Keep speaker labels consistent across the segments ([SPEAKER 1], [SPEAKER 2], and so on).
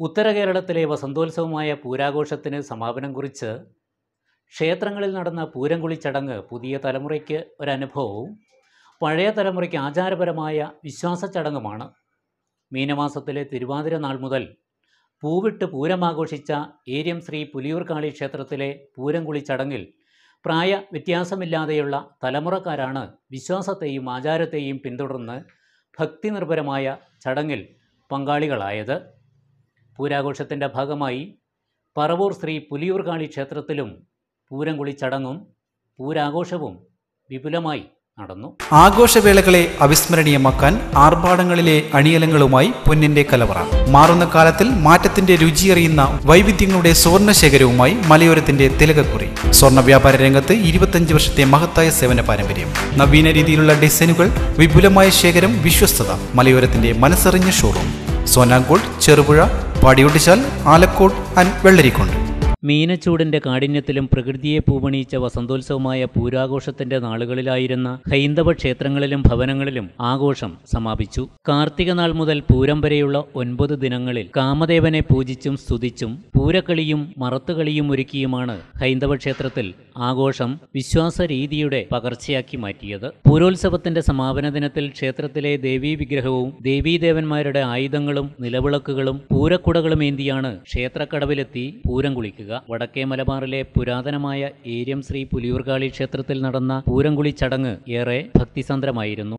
[SPEAKER 1] ഉത്തര കേരളത്തിലെ വസന്തോത്സവമായ പൂരാഘോഷത്തിന് സമാപനം കുറിച്ച് ക്ഷേത്രങ്ങളിൽ നടന്ന പൂരംകുളി ചടങ്ങ് പുതിയ തലമുറയ്ക്ക് ഒരനുഭവവും പഴയ തലമുറയ്ക്ക് ആചാരപരമായ വിശ്വാസ ചടങ്ങുമാണ് മീനമാസത്തിലെ തിരുവാതിര നാൾ മുതൽ പൂവിട്ട് പൂരമാഘോഷിച്ച ഏര്യം ശ്രീ പുലിയൂർക്കാളി ക്ഷേത്രത്തിലെ പൂരംകുളി ചടങ്ങിൽ പ്രായ വ്യത്യാസമില്ലാതെയുള്ള തലമുറക്കാരാണ് വിശ്വാസത്തെയും ആചാരത്തെയും പിന്തുടർന്ന് ഭക്തിനിർഭരമായ ചടങ്ങിൽ പങ്കാളികളായത് പൂരാഘോഷത്തിൻ്റെ ഭാഗമായി പറവൂർ ശ്രീ പുലിയൂർക്കാളി ക്ഷേത്രത്തിലും പൂരംകുളി ചടങ്ങും പൂരാഘോഷവും വിപുലമായി നടന്നു
[SPEAKER 2] ആഘോഷവേളകളെ അവിസ്മരണീയമാക്കാൻ ആർഭാടങ്ങളിലെ അണിയലങ്ങളുമായി പൊന്നിന്റെ കലവറ മാറുന്ന കാലത്തിൽ മാറ്റത്തിന്റെ രുചിയറിയുന്ന വൈവിധ്യങ്ങളുടെ സ്വർണ്ണ ശേഖരവുമായി മലയോരത്തിന്റെ തിലകക്കുറി സ്വർണ്ണ വ്യാപാര രംഗത്ത് ഇരുപത്തഞ്ച് വർഷത്തെ മഹത്തായ സേവന പാരമ്പര്യം നവീന രീതിയിലുള്ള ഡിസൈനുകൾ വിപുലമായ ശേഖരം വിശ്വസ്തത മലയോരത്തിന്റെ മനസ്സറിഞ്ഞ ഷോറൂം സോനാങ്കോട് ചെറുപുഴ പാടിയൊട്ടിച്ചാൽ ആലക്കോട് ആൻഡ് വെള്ളരിക്കുണ്ട്
[SPEAKER 1] മീനച്ചൂടിന്റെ കാഠിന്യത്തിലും പ്രകൃതിയെ പൂവണിയിച്ച വസന്തോത്സവമായ പൂരാഘോഷത്തിന്റെ നാളുകളിലായിരുന്ന ഹൈന്ദവ ക്ഷേത്രങ്ങളിലും ഭവനങ്ങളിലും ആഘോഷം സമാപിച്ചു കാർത്തിക നാൾ മുതൽ പൂരം വരെയുള്ള ഒൻപത് ദിനങ്ങളിൽ കാമദേവനെ പൂജിച്ചും സ്തുതിച്ചും പൂരക്കളിയും മറത്തുകളിയും ഒരുക്കിയുമാണ് ഹൈന്ദവ ക്ഷേത്രത്തിൽ ആഘോഷം വിശ്വാസ രീതിയുടെ പകർച്ചയാക്കി മാറ്റിയത് പൂരോത്സവത്തിന്റെ സമാപന ദിനത്തിൽ ക്ഷേത്രത്തിലെ ദേവീ വിഗ്രഹവും ദേവീദേവന്മാരുടെ ആയുധങ്ങളും നിലവിളക്കുകളും പൂരക്കുടകളും ഏന്തിയാണ് ക്ഷേത്രക്കടവിലെത്തി പൂരം കുളിക്കുക വടക്കേ മലബാറിലെ പുരാതനമായ ഏര്യം ശ്രീ പുലിയൂർക്കാളി ക്ഷേത്രത്തിൽ നടന്ന പൂരംകുളി ചടങ്ങ് ഏറെ ഭക്തിസന്ദ്രമായിരുന്നു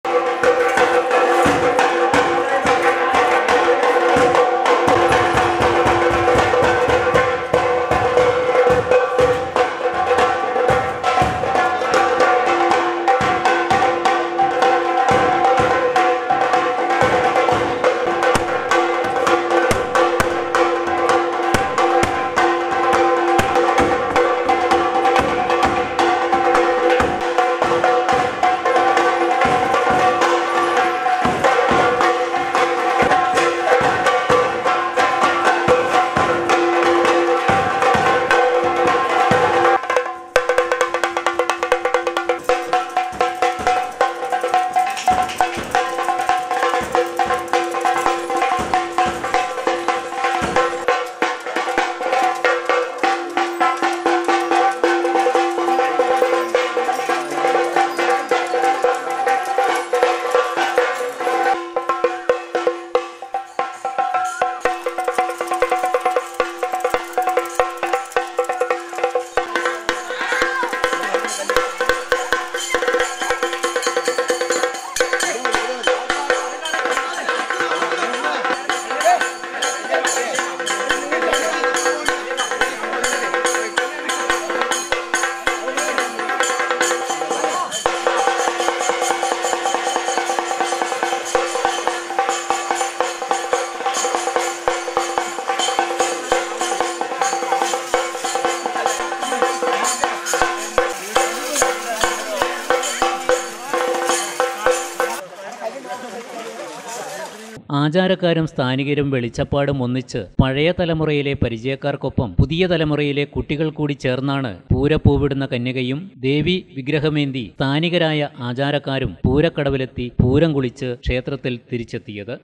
[SPEAKER 1] ആചാരക്കാരും സ്ഥാനികരും വെളിച്ചപ്പാടും ഒന്നിച്ച് പഴയ തലമുറയിലെ പരിചയക്കാർക്കൊപ്പം പുതിയ തലമുറയിലെ കുട്ടികൾ കൂടി ചേർന്നാണ് പൂരപ്പൂവിടുന്ന കന്യകയും ദേവി വിഗ്രഹമേന്തി സ്ഥാനികരായ ആചാരക്കാരും പൂരക്കടവിലെത്തി പൂരം കുളിച്ച് ക്ഷേത്രത്തിൽ തിരിച്ചെത്തിയത്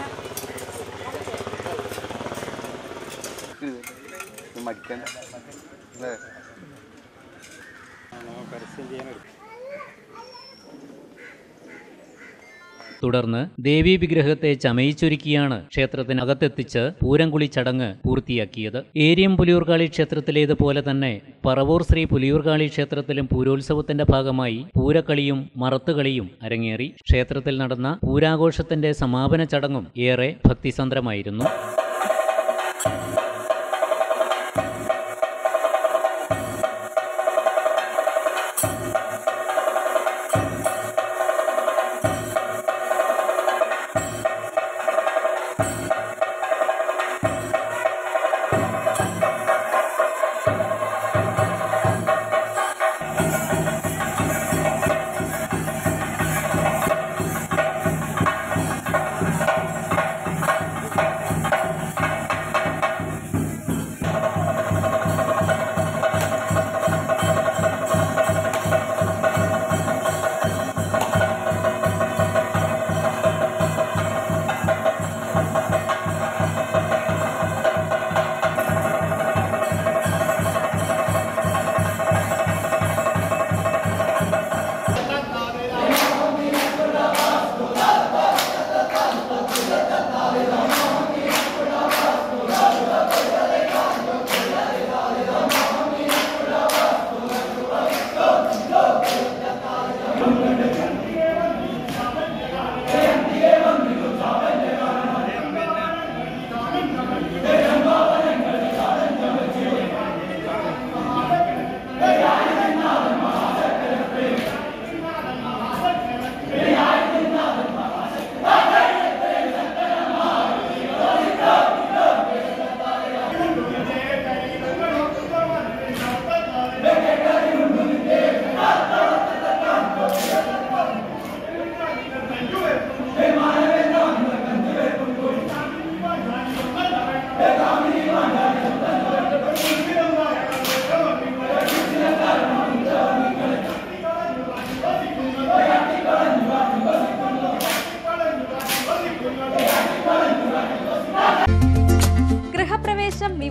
[SPEAKER 3] മടിക്കാൻ അല്ലേ
[SPEAKER 1] തുടർന്ന് ദേവീ വിഗ്രഹത്തെ ചമയിച്ചൊരുക്കിയാണ് ക്ഷേത്രത്തിനകത്തെത്തിച്ച് പൂരംകുളി ചടങ്ങ് പൂർത്തിയാക്കിയത് ഏരിയം പുലിയൂർക്കാളി ക്ഷേത്രത്തിലേതുപോലെ തന്നെ പറവൂർ ശ്രീ പുലിയൂർക്കാളി ക്ഷേത്രത്തിലും പൂരോത്സവത്തിന്റെ ഭാഗമായി പൂരക്കളിയും മറത്തുകളിയും അരങ്ങേറി ക്ഷേത്രത്തിൽ നടന്ന പൂരാഘോഷത്തിന്റെ സമാപന ചടങ്ങും ഏറെ ഭക്തിസന്ദ്രമായിരുന്നു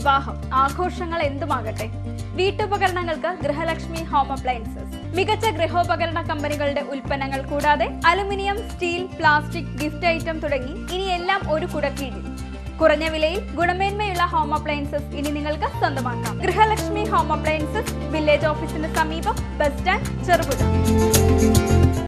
[SPEAKER 4] വിവാഹം ആഘോഷങ്ങൾ എന്തുമാകട്ടെ വീട്ടുപകരണങ്ങൾക്ക് ഗൃഹലക്ഷ്മി ഹോം അപ്ലയൻസസ് മികച്ച ഗൃഹോപകരണ കമ്പനികളുടെ ഉൽപ്പന്നങ്ങൾ കൂടാതെ aluminium steel plastic gift item തുടങ്ങി ഇനി എല്ലാം ഒരു കുടക്കീഴിൽ കുറഞ്ഞ വിലയിൽ ഗുണമേന്മയുള്ള ഹോം അപ്ലയൻസസ് ഇനി നിങ്ങൾക്ക് സ്വന്തമാക്കാം ഗൃഹലക്ഷ്മി ഹോം അപ്ലയൻസസ് വില്ലേജ് ഓഫീസിന് സമീപം ബസ് സ്റ്റാൻഡ് ചെറുപുഴ